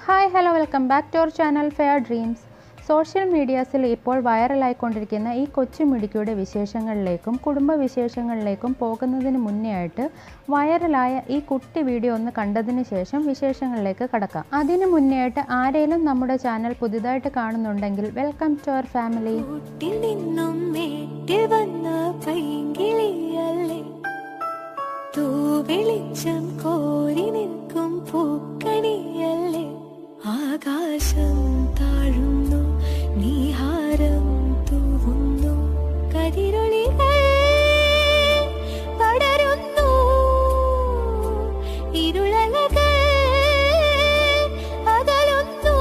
hi hello welcome back to our channel fair dreams social മീഡിയാസിൽ ഇപ്പോൾ വൈറലായിക്കൊണ്ടിരിക്കുന്ന ഈ കൊച്ചു മിടുക്കിയുടെ വിശേഷങ്ങളിലേക്കും കുടുംബ വിശേഷങ്ങളിലേക്കും പോകുന്നതിന് മുന്നേ ആയിട്ട് വൈറലായ ഈ കുട്ടി വീഡിയോ ഒന്ന് കണ്ടതിന് ശേഷം വിശേഷങ്ങളിലേക്ക് കടക്കാം അതിന് മുന്നേ ആയിട്ട് ആരെങ്കിലും നമ്മുടെ ചാനൽ പുതിയതായിട്ട് കാണുന്നുണ്ടെങ്കിൽ വെൽക്കം ടു അവർ ഫാമിലി കൂട്ടിൽ നിന്നും മേട്ടിൽ വന്ന പൈങ്കിളിയല്ലേ തൂവെളിച്ചം കോരി നിൽക്കും പൂക്കണിയല്ലേ ആകാശം താഴുന്നു നീഹാരം തൂവുന്നു കതിരൊളികൾ പടരുന്നു ഇരുളലകൾ അകലുന്നു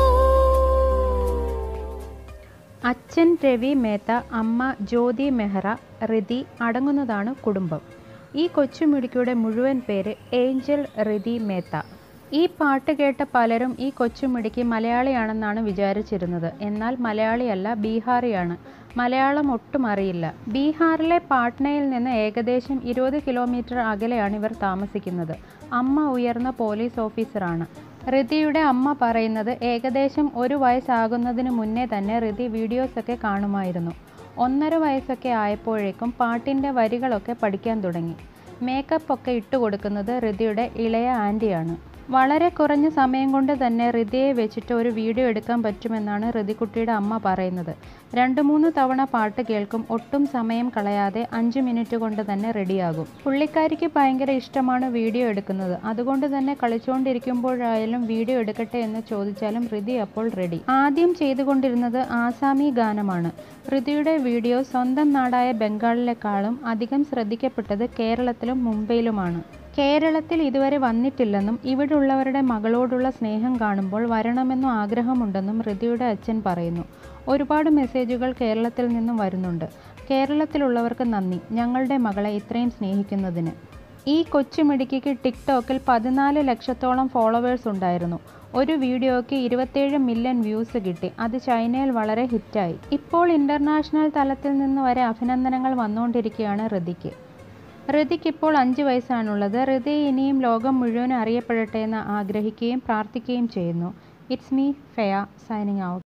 അച്ഛൻ രവി മേത്ത അമ്മ ജ്യോതി മെഹ്റ റിതി അടങ്ങുന്നതാണ് കുടുംബം ഈ കൊച്ചുമിടുക്കിയുടെ മുഴുവൻ പേര് ഏഞ്ചൽ റിതി മേത്ത ഈ പാട്ട് കേട്ട പലരും ഈ കൊച്ചുമിടുക്കി മലയാളിയാണെന്നാണ് വിചാരിച്ചിരുന്നത് എന്നാൽ മലയാളിയല്ല ബീഹാറിയാണ് മലയാളം ഒട്ടും അറിയില്ല ബീഹാറിലെ പാട്നയിൽ നിന്ന് ഏകദേശം ഇരുപത് കിലോമീറ്റർ അകലെയാണ് ഇവർ താമസിക്കുന്നത് അമ്മ ഉയർന്ന പോലീസ് ഓഫീസറാണ് ഋതിയുടെ അമ്മ പറയുന്നത് ഏകദേശം ഒരു വയസ്സാകുന്നതിന് മുന്നേ തന്നെ ഋതി വീഡിയോസൊക്കെ കാണുമായിരുന്നു ഒന്നര വയസ്സൊക്കെ ആയപ്പോഴേക്കും പാട്ടിൻ്റെ വരികളൊക്കെ പഠിക്കാൻ തുടങ്ങി മേക്കപ്പ് ഒക്കെ ഇട്ട് കൊടുക്കുന്നത് ഋതിയുടെ ഇളയ ആൻറ്റിയാണ് വളരെ കുറഞ്ഞ സമയം കൊണ്ട് തന്നെ ഋതിയെ വെച്ചിട്ട് ഒരു വീഡിയോ എടുക്കാൻ പറ്റുമെന്നാണ് ഋതിക്കുട്ടിയുടെ അമ്മ പറയുന്നത് രണ്ട് മൂന്ന് തവണ പാട്ട് കേൾക്കും ഒട്ടും സമയം കളയാതെ അഞ്ച് മിനിറ്റ് കൊണ്ട് തന്നെ റെഡിയാകും പുള്ളിക്കാരിക്ക് ഭയങ്കര ഇഷ്ടമാണ് വീഡിയോ എടുക്കുന്നത് അതുകൊണ്ട് തന്നെ കളിച്ചുകൊണ്ടിരിക്കുമ്പോഴായാലും വീഡിയോ എടുക്കട്ടെ എന്ന് ചോദിച്ചാലും ഋതി അപ്പോൾ റെഡി ആദ്യം ചെയ്തുകൊണ്ടിരുന്നത് ആസാമി ഗാനമാണ് ഋതിയുടെ വീഡിയോ സ്വന്തം നാടായ ബംഗാളിലേക്കാളും അധികം ശ്രദ്ധിക്കപ്പെട്ടത് കേരളത്തിലും മുംബൈയിലുമാണ് കേരളത്തിൽ ഇതുവരെ വന്നിട്ടില്ലെന്നും ഇവിടുള്ളവരുടെ മകളോടുള്ള സ്നേഹം കാണുമ്പോൾ വരണമെന്നും ആഗ്രഹമുണ്ടെന്നും ഋതിയുടെ അച്ഛൻ പറയുന്നു ഒരുപാട് മെസ്സേജുകൾ കേരളത്തിൽ നിന്നും വരുന്നുണ്ട് കേരളത്തിലുള്ളവർക്ക് നന്ദി ഞങ്ങളുടെ മകളെ ഇത്രയും സ്നേഹിക്കുന്നതിന് ഈ കൊച്ചുമിടുക്കിക്ക് ടിക്ടോക്കിൽ പതിനാല് ലക്ഷത്തോളം ഫോളോവേഴ്സ് ഉണ്ടായിരുന്നു ഒരു വീഡിയോയ്ക്ക് ഇരുപത്തേഴ് മില്യൺ വ്യൂസ് കിട്ടി അത് ചൈനയിൽ വളരെ ഹിറ്റായി ഇപ്പോൾ ഇൻ്റർനാഷണൽ തലത്തിൽ നിന്ന് വരെ അഭിനന്ദനങ്ങൾ വന്നുകൊണ്ടിരിക്കുകയാണ് ഋതിക്ക് ഋതിക്ക് ഇപ്പോൾ അഞ്ച് വയസ്സാണുള്ളത് ഋതി ഇനിയും ലോകം മുഴുവൻ അറിയപ്പെടട്ടെ എന്ന് ആഗ്രഹിക്കുകയും പ്രാർത്ഥിക്കുകയും ചെയ്യുന്നു it's me Faya signing out